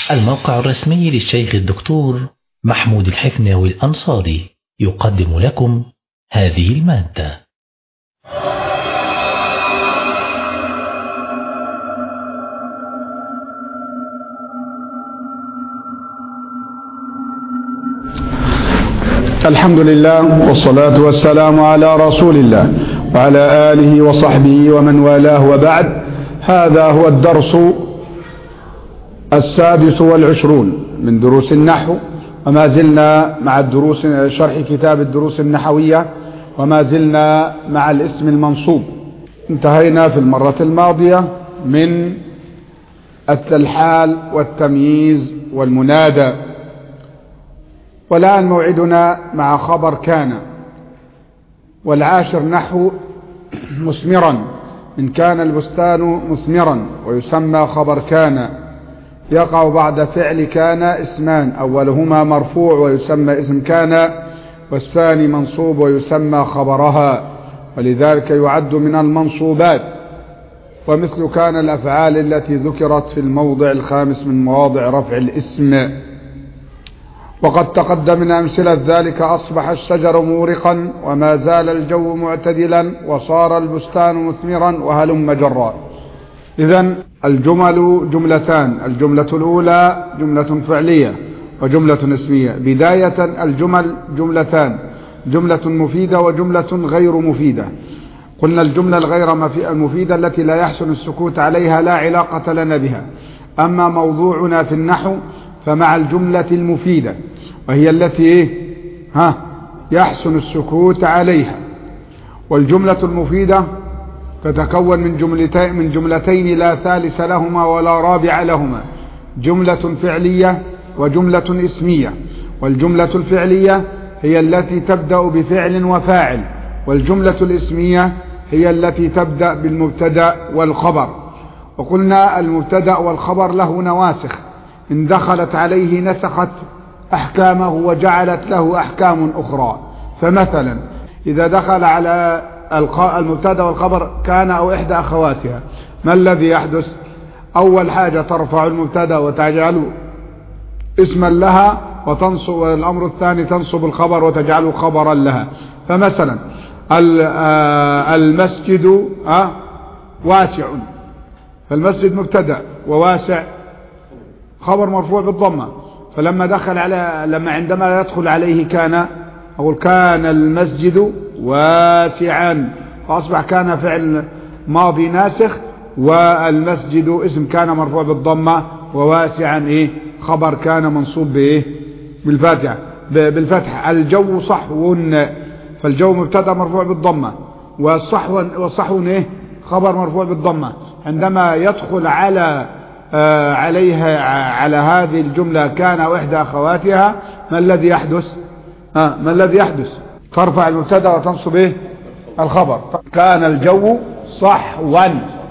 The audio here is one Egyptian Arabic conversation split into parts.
الموقع الرسمي للشيخ الدكتور محمود الحفناوي الأنصاري يقدم لكم هذه المادة الحمد لله والصلاة والسلام على رسول الله وعلى آله وصحبه ومن والاه وبعد هذا هو الدرس السادس والعشرون من دروس النحو وما زلنا مع الدروس شرح كتاب الدروس النحوية وما زلنا مع الاسم المنصوب انتهينا في المرة الماضية من التلحال والتمييز والمنادى والآن موعدنا مع خبر كان والعاشر نحو مثمرا إن كان البستان مثمرا ويسمى خبر كان يقع بعد فعل كان اسمان أولهما مرفوع ويسمى اسم كان والثاني منصوب ويسمى خبرها ولذلك يعد من المنصوبات ومثل كان الأفعال التي ذكرت في الموضع الخامس من مواضع رفع الاسم وقد تقدم من أمثلة ذلك أصبح الشجر مورقا وما زال الجو معتدلا وصار البستان مثمرا وهلم جرا إذا الجمل جملتان الجملة الأولى جملة فعلية وجملة اسمية بداية الجمل جملتان جملة مفيدة وجملة غير مفيدة قلنا الجملة الغير المفيدة التي لا يحسن السكوت عليها لا علاقة لنا بها أما موضوعنا في النحو فمع الجملة المفيدة وهي التي إيه؟ ها يحسن السكوت عليها والجملة المفيدة تتكون من جملتين, من جملتين لا ثالث لهما ولا رابع لهما جملة فعلية وجملة اسمية والجملة الفعلية هي التي تبدأ بفعل وفاعل والجملة الاسمية هي التي تبدأ بالمبتدا والخبر وقلنا المبتدا والخبر له نواسخ إن دخلت عليه نسخت أحكامه وجعلت له أحكام أخرى فمثلا إذا دخل على المبتدا والخبر كان أو إحدى أخواتها ما الذي يحدث أول حاجة ترفع المبتدا وتجعل اسما لها وتنصب والأمر الثاني تنصب الخبر وتجعله خبرا لها فمثلا المسجد واسع فالمسجد مبتدا وواسع خبر مرفوع بالضمه فلما دخل على لما عندما يدخل عليه كان أقول كان المسجد واسعا فأصبح كان فعل ماضي ناسخ والمسجد اسم كان مرفوع بالضمة وواسعا إيه خبر كان منصوب بإيه بالفاتحة بالفتح الجو صحو فالجو مبتدا مرفوع بالضمة والصحو والصحو إيه خبر مرفوع بالضمة عندما يدخل على آه عليها على هذه الجملة كان وإحدى أخواتها ما الذي يحدث آه ما الذي يحدث ترفع المبتدا وتنصب إيه الخبر كان الجو صحوا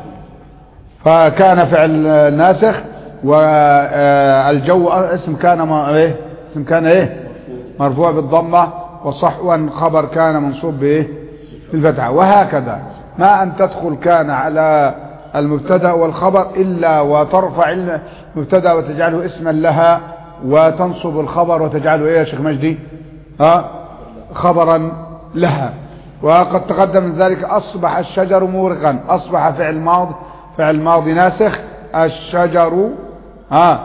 فكان فعل ناسخ والجو اسم كان ما ايه اسم كان ايه مرفوع بالضمة وصحوا خبر كان منصوب بايه بالفتحة وهكذا ما ان تدخل كان على المبتدا والخبر إلا وترفع المبتدا وتجعله اسما لها وتنصب الخبر وتجعله ايه يا شيخ مجدي ها خبرا لها وقد تقدم من ذلك أصبح الشجر مورقا أصبح فعل ماضي فعل ماضي ناسخ الشجر ها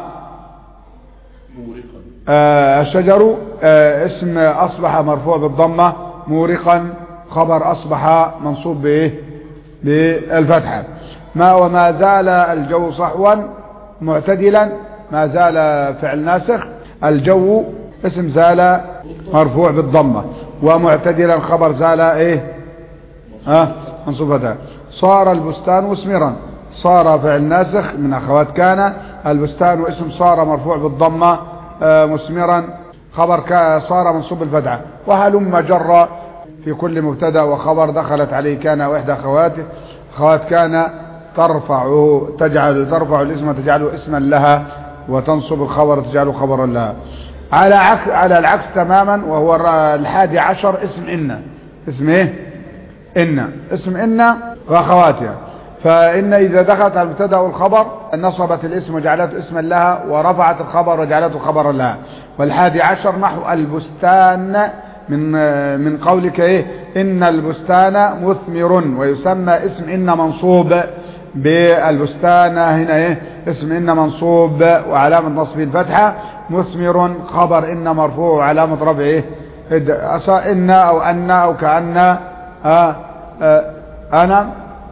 آه الشجر آه اسم أصبح مرفوع بالضمة مورقا خبر أصبح منصوب بإيه بالفتحة ما وما زال الجو صحوا معتدلا ما زال فعل ناسخ الجو اسم زال مرفوع بالضمة ومعتدلا خبر زال ايه ها منصوب فتحة صار البستان مثمرا صار فعل ناسخ من اخوات كان البستان واسم صار مرفوع بالضمة آه مثمرا خبر صار منصوب بالفتحة وهلم جر في كل مبتدا وخبر دخلت عليه كان واحدى اخواته اخوات كان ترفع تجعل ترفع الاسم تجعله اسما لها وتنصب الخبر تجعله خبرا لها على عكس على العكس تماما وهو الحادي عشر اسم إن اسم ايه إن اسم إن وأخواتها فإن إذا دخلت على المبتدا والخبر نصبت الاسم وجعلته اسما لها ورفعت الخبر وجعلته خبرا لها والحادي عشر نحو البستان من من قولك ايه ان البستان مثمر ويسمى اسم ان منصوب بالبستان هنا ايه اسم ان منصوب وعلامة نصبه الفتحة مثمر خبر ان مرفوع وعلامة رفعه ايه ان او ان او كأن آه آه انا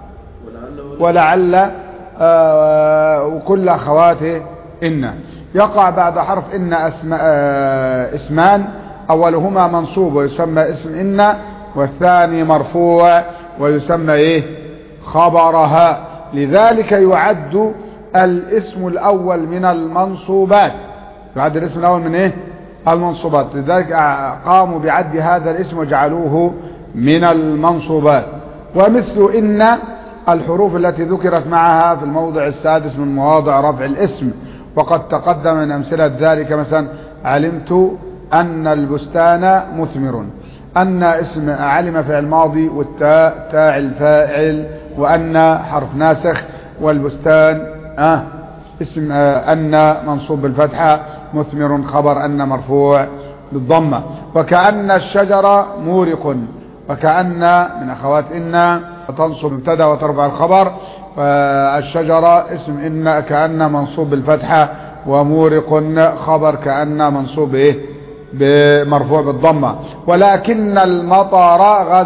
ولعل آه وكل اخواته ان يقع بعد حرف ان اسم آه اسمان اولهما منصوب ويسمى اسم ان والثاني مرفوع ويسمى ايه خبرها لذلك يعد الاسم الاول من المنصوبات يعد الاسم الاول من ايه المنصوبات لذلك قاموا بعد هذا الاسم وجعلوه من المنصوبات ومثل ان الحروف التي ذكرت معها في الموضع السادس من مواضع رفع الاسم وقد تقدم من أمثلة ذلك مثلا علمت أن البستان مثمر أن اسم علم فعل ماضي والتاء تاع الفاعل وأن حرف ناسخ والبستان آه اسم آه أن منصوب بالفتحة مثمر خبر أن مرفوع بالضمة وكأن الشجرة مورق وكأن من أخوات إن تنصب مبتدا وترفع الخبر الشجرة اسم إن كأن منصوب بالفتحة ومورق خبر كأن منصوب إيه بمرفوع بالضمة ولكن المطر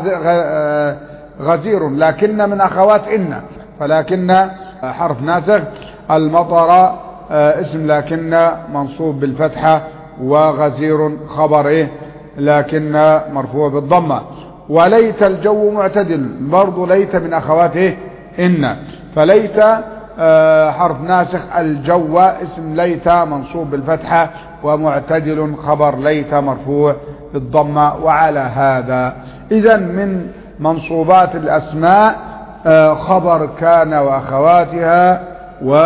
غزير لكن من أخوات إن فلكن حرف ناسخ المطر اسم لكن منصوب بالفتحة وغزير خبر إيه لكن مرفوع بالضمة وليت الجو معتدل برضو ليت من أخوات إيه إن فليت حرف ناسخ الجو اسم ليت منصوب بالفتحة ومعتدل خبر ليت مرفوع بالضمة وعلى هذا إذا من منصوبات الأسماء خبر كان وأخواتها و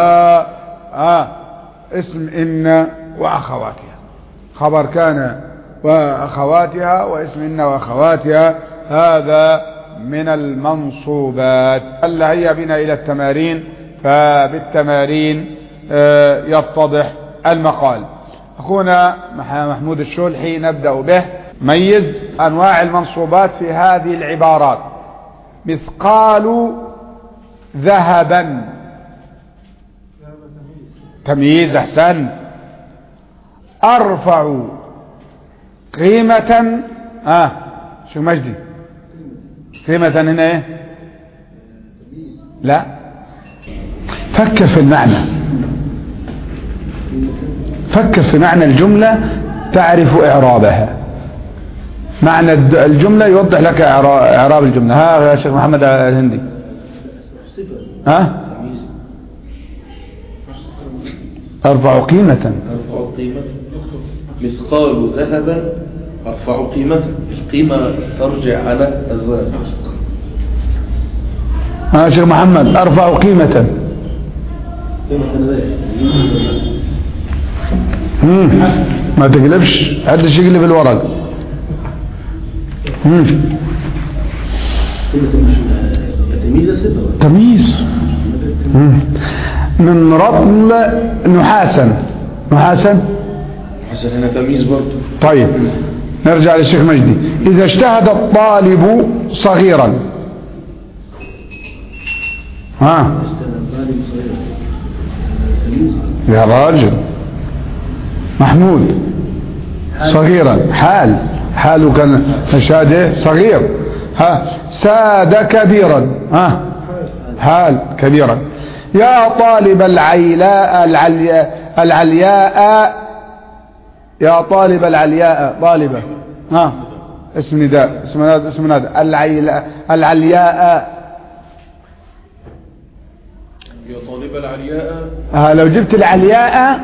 اسم إن وأخواتها خبر كان وأخواتها واسم إن وأخواتها هذا من المنصوبات هل هيا بنا إلى التمارين فبالتمارين يتضح المقال أخونا محمود الشولحي نبدأ به ميز أنواع المنصوبات في هذه العبارات مثقال ذهبا تمييز أحسن أرفع قيمة آه شو مجدي قيمة هنا ايه لا فكر في المعنى فكر في معنى الجملة تعرف اعرابها معنى الجملة يوضح لك اعراب الجملة ها يا شيخ محمد الهندي ها ارفع قيمة ارفع قيمة مثقال ذهبا ارفع قيمته القيمة ترجع على الذهب ها شيخ محمد ارفع قيمة مم. ما تقلبش حدش يقلب الورق مم. تمييز مم. من رطل نحاسا نحاسا حسن هنا تمييز برضه طيب نرجع للشيخ مجدي إذا اجتهد الطالب صغيرا ها يا راجل محمود صغيرا حال حاله كان نشاده صغير ها ساد كبيرا ها حال كبيرا يا طالب العيلاء العلياء, العلياء يا طالب العلياء طالبة ها اسم نداء اسم نداء اسم نداء العيلاء العلياء يا طالب العلياء ها لو جبت العلياء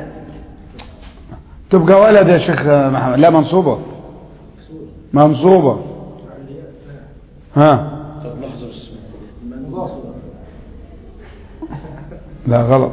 تبقى ولد يا شيخ محمد لا منصوبة منصوبة ها طب لحظة بس لا غلط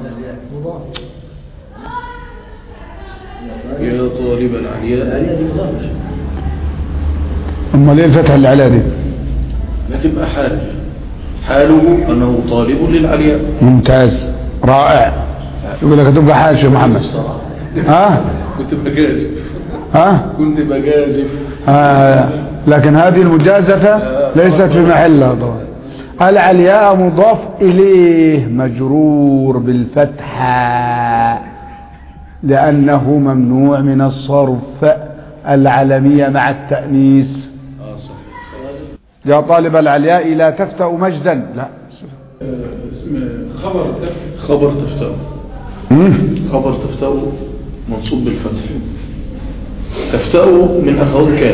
يا طالب العلياء امال ايه الفتحة اللي عليها دي ما تبقى حال حاله أنه طالب للعلياء ممتاز رائع يقول لك تبقى حال شيخ محمد ها كنت بجازف ها كنت بجازف آه لكن هذه المجازفة ليست في محلها طبعا العلياء مضاف إليه مجرور بالفتحة لأنه ممنوع من الصرف العلمية مع التأنيث اه صحيح يا طالب العلياء لا تفتأ مجدا لا اسم خبر خبر تفتأ مم. خبر تفتأ منصوب بالفتح تفتأ من أخوات كان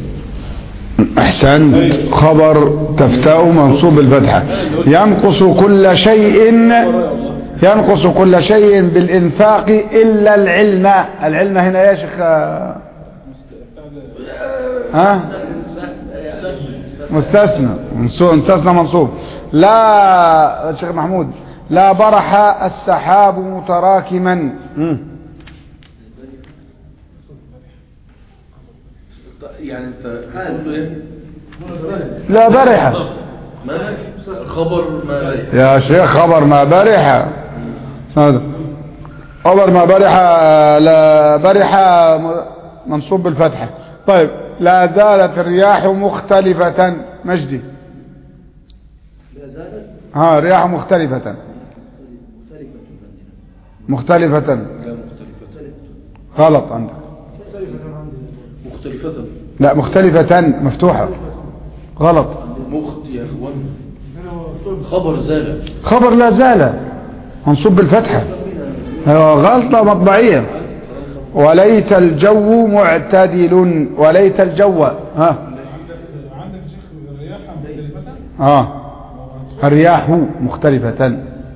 أحسن خبر تفتأ منصوب بالفتحة ينقص كل شيء ينقص كل شيء بالإنفاق إلا العلم العلم هنا يا شيخ ها مستثنى منصوب مستثنى منصوب لا شيخ محمود لا برح السحاب متراكما مم. يعني انت بتقول ايه لا برح ما خبر ما يا شيخ خبر ما برح هذا خبر ما برح لا برح منصوب بالفتحة طيب لا زالت الرياح مختلفة مجدي ها رياح مختلفة مختلفة لا مختلفة غلط عندك مختلفة لا مختلفة مفتوحة غلط مخت يا اخوان خبر زال خبر لا زال منصوب بالفتحة أيوة، غلطة مطبعية وليت الجو معتدل وليت الجو ها عندك شيخ الرياح مختلفة اه الرياح مختلفة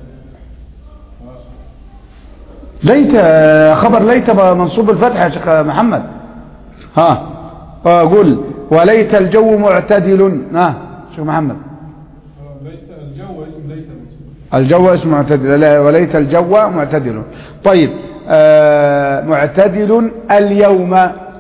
ليت خبر ليت منصوب الفتح يا شيخ محمد ها آه، قول وليت الجو معتدل ها شيخ محمد ليت الجو اسم ليت منصوب الجو اسم معتدل لا، وليت الجو معتدل طيب آه معتدل اليوم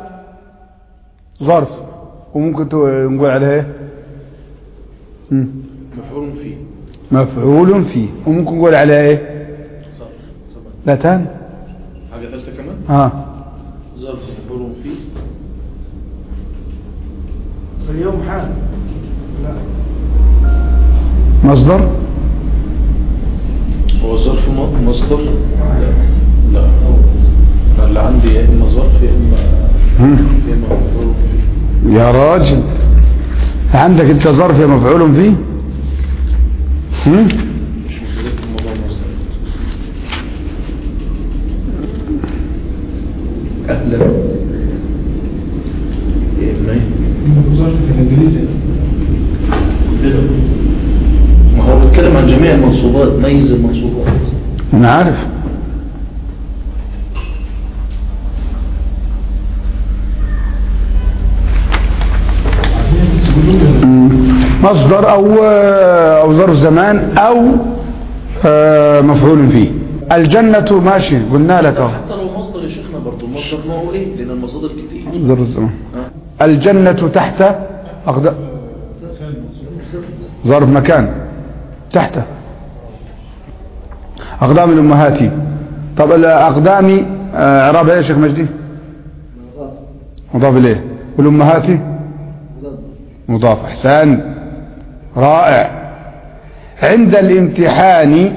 ظرف وممكن تو- نقول عليه ايه مم. مفعول فيه مفعول فيه وممكن نقول عليه ايه صح صح لا تاني حاجة ثالثة كمان ها ظرف مفعول فيه اليوم حال مصدر هو ظرف م- مصدر لا لا أنا اللي عندي يا اما ظرف يا اما مم. يا اما مفعول فيه يا راجل عندك انت ظرف يا مفعول فيه هم؟ مش متذكر الموضوع مصدر اهلا يا اما إيه؟ ظرف في الانجليزي كده. ما هو بيتكلم عن جميع المنصوبات ميز المنصوبات انا عارف عايزين بس كلهم مصدر او او ظرف زمان او آه، مفعول فيه الجنة ماشي قلنا لك اهو حتى لو مصدر يا شيخنا برضه المصدر نوعه ايه لان المصادر كتير ظرف الزمان ها؟ الجنة تحت أقدام ظرف مكان تحت أقدام الأمهات طب الأقدام آه، إعرابها إيه يا شيخ مجدي مضاف إليه والأمهات مضاف أحسن رائع عند الامتحان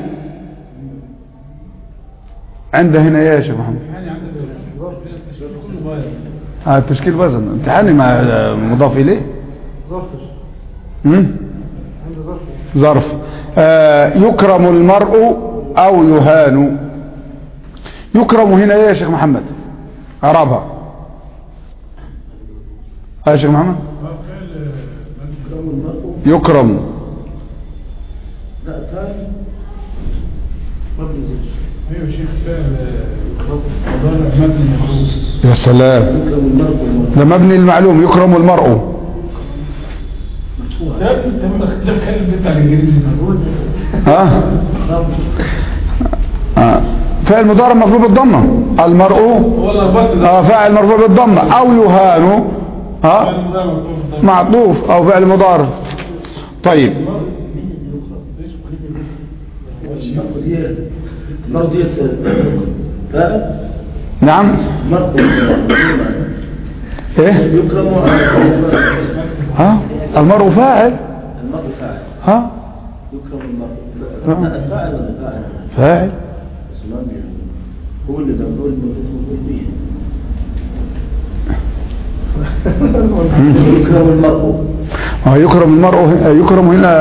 عند هنا إيه يا شيخ محمد يعني عندك ظرف هنا التشكيل كله بايظ آه التشكيل وزن امتحاني مع آه، مضاف إليه ظرف مم؟ عندي ظرف ظرف آه يكرم المرء أو يهان يكرم هنا إيه يا شيخ محمد أعرابها يا شيخ محمد فعل يكرم ايوه يا شيخ فعل مضارع مبني مخصوص يا سلام ده مبني المعلوم يكرم المرء ده انت ده كان بتاع الانجليزي ها آه. فعل مضارع مرفوع بالضمه المرء ولا ربط ده آه فاعل مرفوع بالضمه او يهان ها فعل مضارع مرفوع بالضمة. معطوف او فعل مضارع طيب المرء ديت المرء ديت فاعل نعم المرء ايه يكرم ها المرء فاعل المرء فاعل ها يكرم المرء نعم. فاعل ولا فاعل فاعل بس ما بي- هو اللي هو اللي مفعول به يكرم المرء هو يكرم المرء يكرم هنا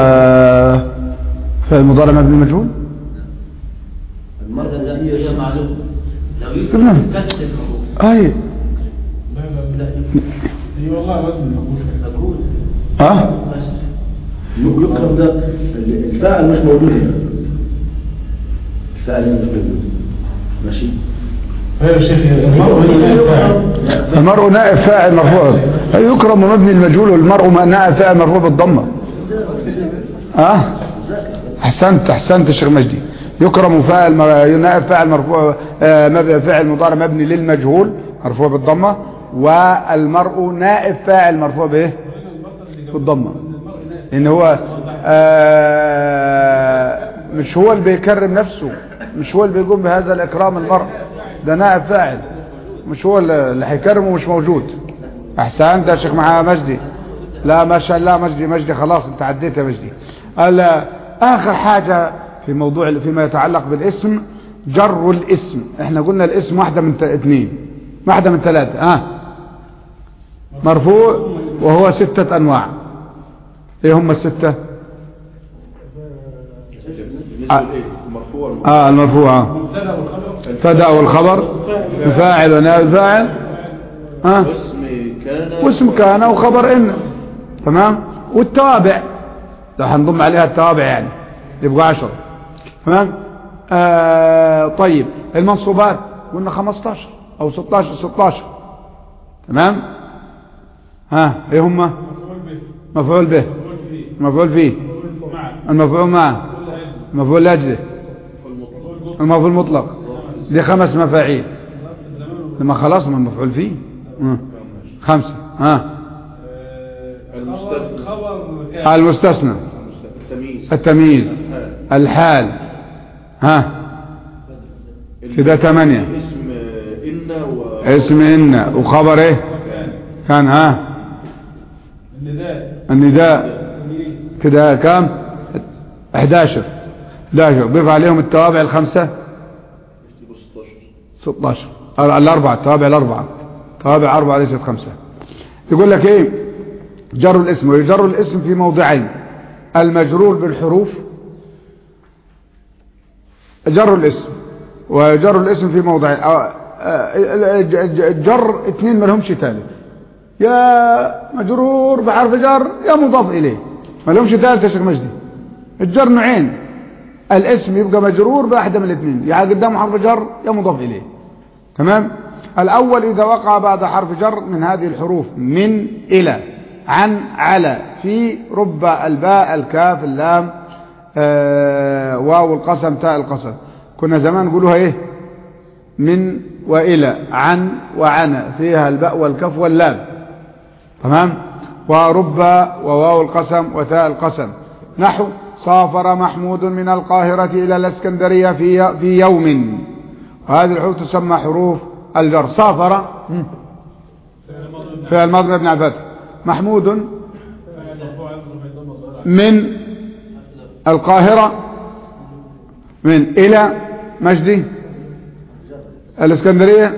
فعل مضارع مبني مجهول المرء لا هي هي معلوم لو تمام. يكتب كسر المفروض اي لا لا لا هي والله وزن مقبول مجهول ها بس يكرم ده الفاعل مش موجود هنا الفاعل مش موجود ماشي ايوه يا شيخ المرء هنا لا فاعل المرء نائب فاعل مرفوع يكرم مبني المجهول والمرء نائب فاعل مرفوع بالضمه ها احسنت احسنت يا شيخ مجدي يكرم فاعل مر- نائب فاعل مرفوع آه، مب- فاعل مضارع مبني للمجهول مرفوع بالضمه والمرء نائب فاعل مرفوع بايه بالضمه لان هو آه، مش هو اللي بيكرم نفسه مش هو اللي بيقوم بهذا الاكرام المرء ده نائب فاعل مش هو اللي اللي هيكرمه مش موجود احسنت يا شيخ معاه مجدي لا ما شاء الله مجدي مجدي خلاص انت عديت يا مجدي قال اخر حاجة في موضوع فيما يتعلق بالاسم جر الاسم احنا قلنا الاسم واحدة من ت- اثنين واحدة من ثلاثة ها مرفوع وهو ستة انواع ايه هم الستة بالنسبة لإيه؟ المرفوع اه المرفوع آه. مبتدا والخبر ابتدا والخبر فاعل ونائب فاعل ها اسم كان واسم كان وخبر ان تمام والتوابع لو هنضم عليها التوابع يعني يبقى عشر تمام آه طيب المنصوبات قلنا 15 او 16 16 تمام ها ايه هم مفعول به مفعول به مفعول فيه مفعول فيه معه المفعول معه مفعول لاجله المفعول المطلق دي خمس مفاعيل لما خلاص ما المفعول فيه آه. خمسة ها المستثنى. خبر كان المستثنى التمييز التمييز الحال ها كده ثمانية اسم إن و اسم إن وخبر ايه كان ها النداء النداء التمييز كده كام 11 11 ضيف عليهم التوابع الخمسة 16 أه، الأربعة التوابع الأربعة توابع أربعة ليست خمسة يقول لك ايه جر الاسم ويجر الاسم في موضعين المجرور بالحروف جر الاسم ويجر الاسم في موضعين أه، أه، الج- الج- الجر اتنين ما لهمش ثالث يا مجرور بحرف جر يا مضاف اليه ما لهمش ثالث يا شيخ مجدي الجر نوعين الاسم يبقى مجرور بأحد من الاثنين يا قدامه حرف جر يا مضاف إليه تمام الأول إذا وقع بعد حرف جر من هذه الحروف من إلى عن على في رب الباء الكاف اللام آه واو القسم تاء القسم كنا زمان نقولوها ايه من وإلى عن وعن فيها الباء والكاف واللام تمام ورب وواو القسم وتاء القسم نحو سافر محمود من القاهرة إلى الإسكندرية في في يوم وهذه الحروف تسمى حروف الجر سافر مم. فعل ماضي مبني على الفتح محمود من القاهرة من إلى مجدي الإسكندرية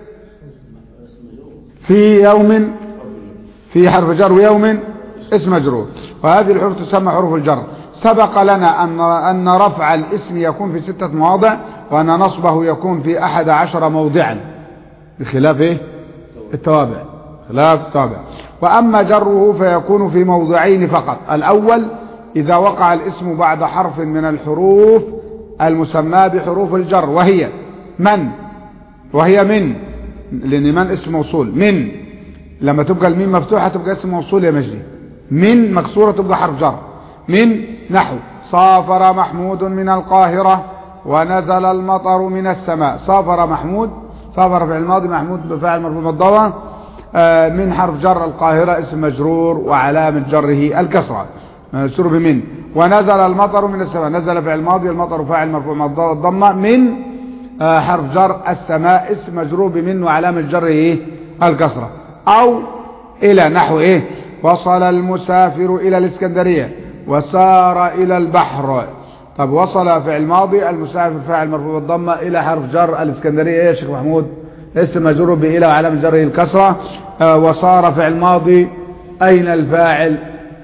في يوم في حرف جر ويوم اسم مجرور وهذه الحروف تسمى حروف الجر سبق لنا أن, أن رفع الاسم يكون في ستة مواضع وأن نصبه يكون في أحد عشر موضعا بخلاف إيه؟ التوابع خلاف التوابع وأما جره فيكون في موضعين فقط الأول إذا وقع الاسم بعد حرف من الحروف المسمى بحروف الجر وهي من وهي من لأن من اسم موصول من لما تبقى الميم مفتوحة تبقى اسم موصول يا مجدي من مكسورة تبقى حرف جر من نحو سافر محمود من القاهرة ونزل المطر من السماء سافر محمود سافر في الماضي محمود بفعل مرفوع بالضوء من حرف جر القاهرة اسم مجرور وعلامة جره الكسرة مجرور بمن ونزل المطر من السماء نزل فعل الماضي المطر فاعل مرفوع مع الضمه من آه، حرف جر السماء اسم مجرور بمن وعلامه جره ايه الكسره او الى نحو ايه وصل المسافر الى الاسكندريه وسار الى البحر طب وصل فعل ماضي المسافر فاعل مرفوع بالضمه الى حرف جر الاسكندريه ايه يا شيخ محمود اسم مجرور بإلى وعلامة جره الكسرة آه، وصار فعل ماضي أين الفاعل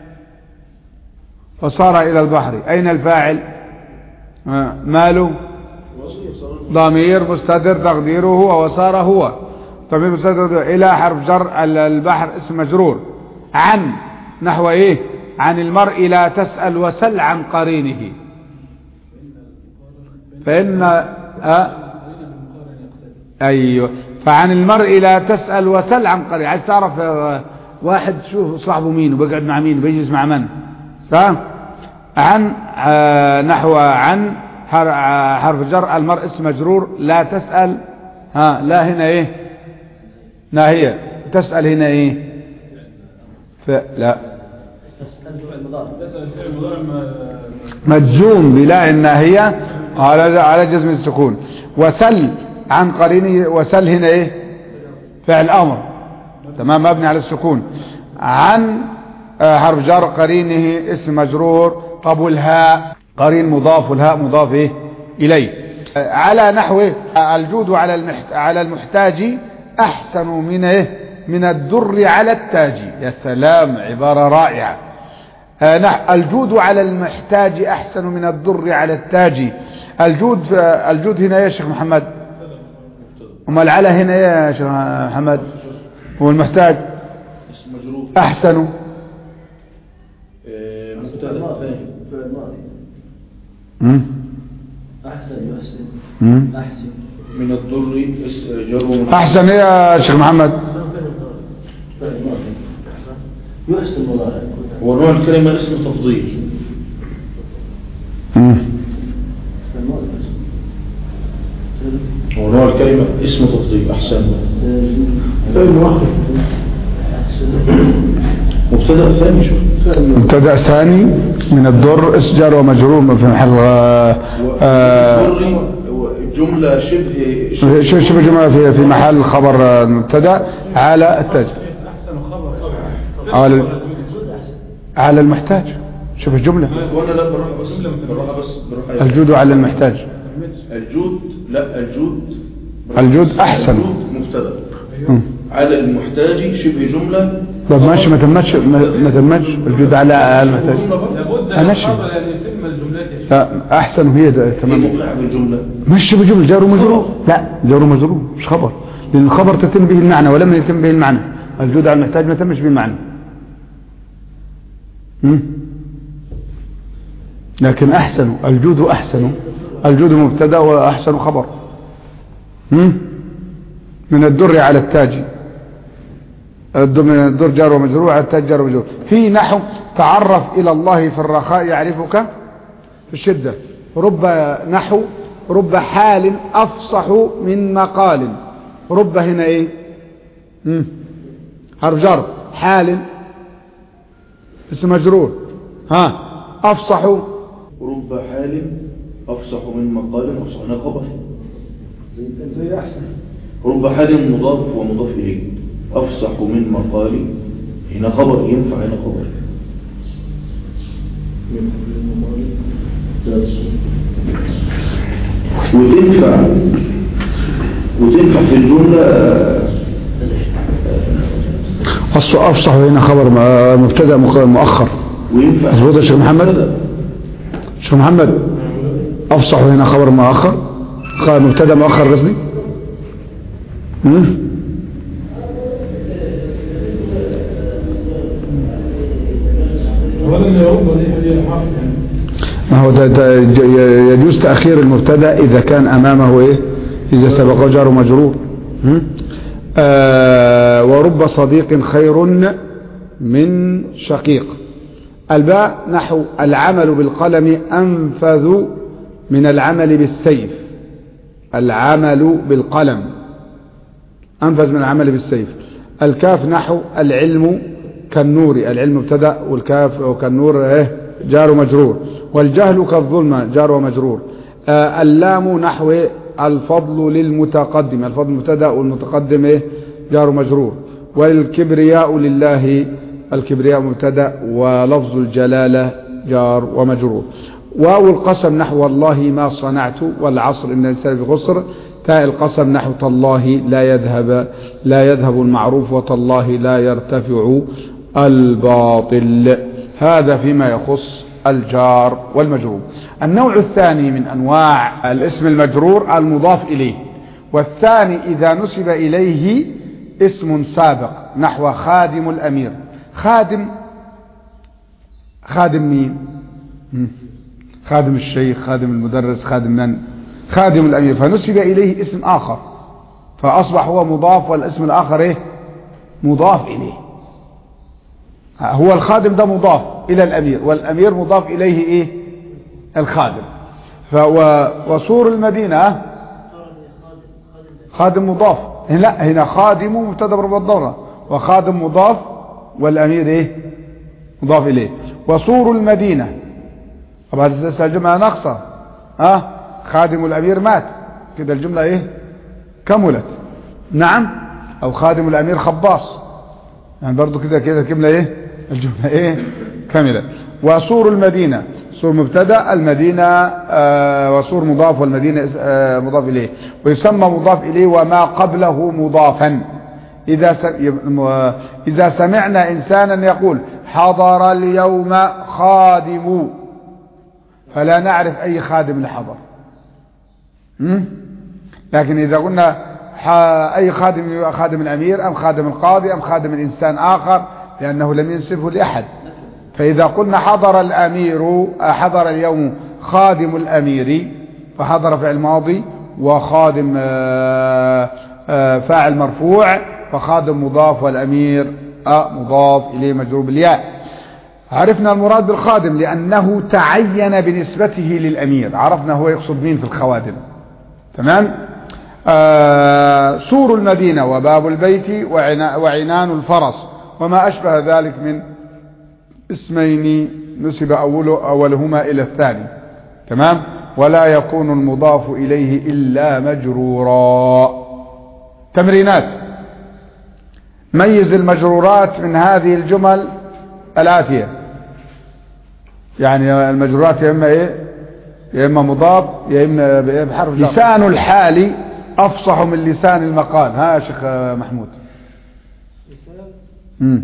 وصار إلى البحر أين الفاعل آه، ماله ضمير مستتر تقديره هو وصار هو ضمير مستتر تقديره إلى حرف جر ال- البحر اسم مجرور عن نحو إيه عن المرء لا تسأل وسل عن قرينه فإن أه ايوه فعن المرء لا تسأل وسل عن قريب عايز تعرف آه، واحد شوف صاحبه مين وبيقعد مع مين وبيجلس مع من صح عن آه، نحو عن حر- آه، حرف جر المرء اسم مجرور لا تسأل ها لا هنا ايه ناهية تسأل هنا ايه ف... لا تسأل فعل مضارع تسأل الفعل المضارع ما- مجزوم بلا الناهية على على جزم السكون وسل عن قرينه وسل هنا ايه فعل امر تمام مبني على السكون عن آه، حرف جر قرينه اسم مجرور طب والهاء قرين مضاف والهاء مضاف ايه اليه آه، على نحو إيه؟ آه، الجود على المحت... على المحتاج احسن من ايه من الدر على التاج يا سلام عبارة رائعة آه، نعم الجود على المحتاج أحسن من الضر على التاج الجود آه، الجود هنا يا شيخ محمد امال على هنا يا شيخ محمد هو المحتاج اسم مجرور أحسن آه، مبتدا فعل ماضي مم. أحسن يحسن مم. أحسن من الضر اس- جر ومجرور. أحسن يا شيخ محمد فعل ماضي يحسن مضارع ونوع الكلمة اسم تفضيل مم. فعل ماضي ونوع الكلمة اسم تفضيل أحسن فعل واحد أحسن مبتدا ثاني شوف مبتدا ثاني من الضر اسجار ومجرور في محل آه، آه، الضر هو جملة شبه شو شو جماعة في في محل خبر آه، مبتدا على التاج أحسن خبر خبر على على المحتاج شوف الجملة وانا لا بروح بس بروح بس بروح الجود على المحتاج الجود لا الجود الجود أحسن. الجود مبتدا مم. على المحتاج شبه جملة طب ماشي ما تمتش ما ما تمتش الجود على على المحتاج جملة برضه. لابد أنا أن شيء. الخبر أن يتم الجملات يا شيخ. لا، احسن هي ده ايه تمام موقع بالجملة مش بجمل جار ومجرور لا جار ومجرور مش خبر لان الخبر تتم به المعنى ولم يتم به المعنى الجود على المحتاج ما تمش به المعنى مم. لكن احسن الجود احسن الجود مبتدا واحسن خبر مم. من الدر على التاج الد- من الدر جار ومجرور على التاج جار ومجرور في نحو تعرف الى الله في الرخاء يعرفك في الشدة رب نحو رب حال أفصح من مقال رب هنا ايه مم. حرف جر حال اسم مجرور ها أفصح رب حال أفصح من مقال أفصح هنا خبر زي أحسن رب حال مضاف ومضاف إليه أفصح من مقال هنا خبر ينفع هنا خبر وتنفع وتنفع في الجملة أص- أفصح هنا خبر م- مبتدا مخ- مؤخر وينفع مظبوط يا شيخ محمد شيخ محمد أفصح هنا خبر مؤخر خ- مبتدا مؤخر قصدي مم. أولا يا رب دي هي حرف يعني ما هو ده ده ج- يجوز تأخير المبتدا إذا كان أمامه إيه إذا سبقه جار مجرور م? آه ورب صديق خير من شقيق الباء نحو العمل بالقلم أنفذ من العمل بالسيف العمل بالقلم أنفذ من العمل بالسيف الكاف نحو العلم كالنور العلم مبتدا والكاف وكالنور ايه جار ومجرور والجهل كالظلمة جار ومجرور آه اللام نحو الفضل للمتقدم الفضل مبتدا والمتقدم ايه جار ومجرور والكبرياء لله الكبرياء مبتدا ولفظ الجلالة جار ومجرور واو القسم نحو الله ما صنعت والعصر ان الانسان في خسر تاء القسم نحو تالله لا يذهب لا يذهب المعروف وتالله لا يرتفع الباطل هذا فيما يخص الجار والمجرور النوع الثاني من أنواع الاسم المجرور المضاف إليه والثاني إذا نسب إليه اسم سابق نحو خادم الأمير خادم خادم مين مم. خادم الشيخ خادم المدرس خادم من خادم الأمير فنسب إليه اسم آخر فأصبح هو مضاف والاسم الآخر إيه مضاف إليه هو الخادم ده مضاف إلى الأمير والأمير مضاف إليه إيه الخادم فهو وصور المدينة خادم مضاف لا هنا خادم مبتدا بربع الضرة وخادم مضاف والأمير إيه مضاف إليه وصور المدينة طبعا هذه الجملة ناقصة ها خادم الأمير مات كده الجملة إيه كملت نعم أو خادم الأمير خباص يعني برضو كده كده الجملة إيه الجملة إيه كاملة وصور المدينة صور مبتدا المدينة آه وصور مضاف والمدينة آه مضاف إليه ويسمى مضاف إليه وما قبله مضافا إذا إذا سمعنا إنسانا يقول حضر اليوم خادم فلا نعرف أي خادم اللي حضر لكن إذا قلنا أي خادم خادم الأمير أم خادم القاضي أم خادم الإنسان آخر لأنه لم ينسبه لأحد فإذا قلنا حضر الأمير حضر اليوم خادم الأمير فحضر فعل ماضي وخادم فاعل مرفوع فخادم مضاف والأمير مضاف إليه مجرور بالياء عرفنا المراد بالخادم لأنه تعين بنسبته للأمير عرفنا هو يقصد مين في الخوادم تمام آه سور المدينة وباب البيت وعنا وعنان الفرس وما أشبه ذلك من اسمين نسب أوله أولهما إلى الثاني تمام ولا يكون المضاف إليه إلا مجرورا تمرينات ميز المجرورات من هذه الجمل الآتية يعني المجرورات يا إما إيه يا إما مضاف يا إما بحرف لسان الحال أفصح من لسان المقال ها يا شيخ محمود مم.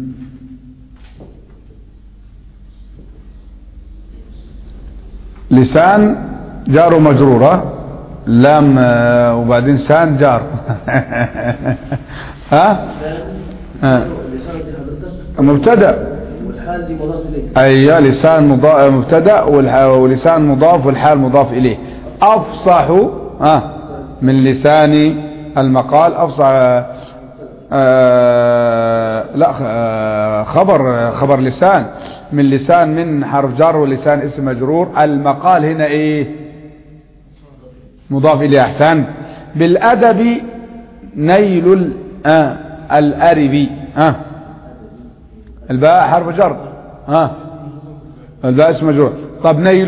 لسان جار ومجرورة لام وبعدين سان جار ها ها مبتدا والحال دي مضاف إليه اي لسان مضاف مبتدا ولسان مضاف والحال مضاف اليه افصح ها من لسان المقال افصح آه لا آه خبر خبر لسان من لسان من حرف جر ولسان اسم مجرور المقال هنا ايه مضاف اليه احسن بالادب نيل ال آه الارب آه الباء حرف جر ها الباء اسم مجرور طب نيل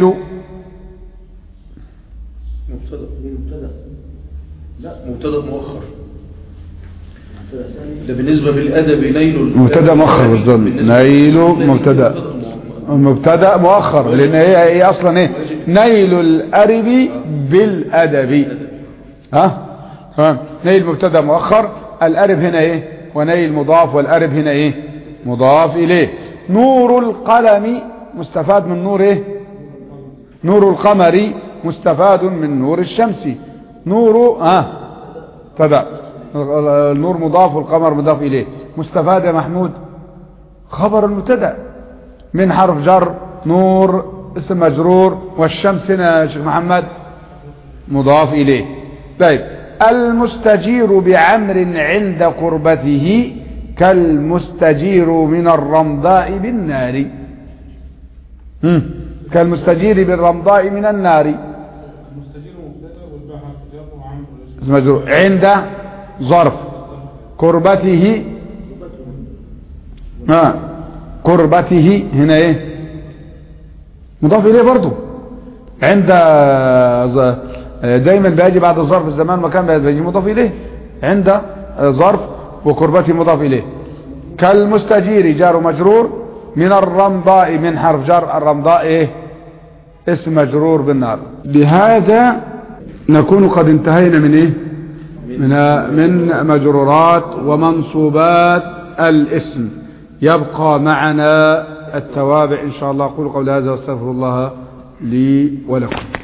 مبتدا مبتدا لا مبتدا مؤخر مبتدا ثاني ده بالنسبة بالأدب نيل مبتدا مؤخر بالظبط نيل مبتدا مبتدا مؤخر لان هي هي اصلا ايه نيل الارب بالادب ها تمام نيل مبتدا مؤخر الارب هنا ايه ونيل مضاف والارب هنا ايه مضاف اليه نور القلم مستفاد من نور ايه نور القمر مستفاد من نور الشمس نور ها تبع النور مضاف والقمر مضاف اليه مستفاد يا محمود خبر المبتدا من حرف جر نور اسم مجرور والشمس هنا يا شيخ محمد مضاف إليه طيب المستجير بعمر عند قربته كالمستجير من الرمضاء بالنار هم. كالمستجير بالرمضاء من النار المستجير مبتدا والباء حرف جر وعمرو اسم اسم مجرور عند ظرف قربته ها كربته هنا ايه مضاف اليه برضه عند ظ- دايما بيجي بعد الظرف الزمان مكان بيجي مضاف اليه عند ظرف وكربته مضاف اليه كالمستجير جار مجرور من الرمضاء من حرف جر الرمضاء ايه اسم مجرور بالنار بهذا نكون قد انتهينا من ايه من من مجرورات ومنصوبات الاسم يبقى معنا التوابع ان شاء الله اقول قول هذا واستغفر الله لي ولكم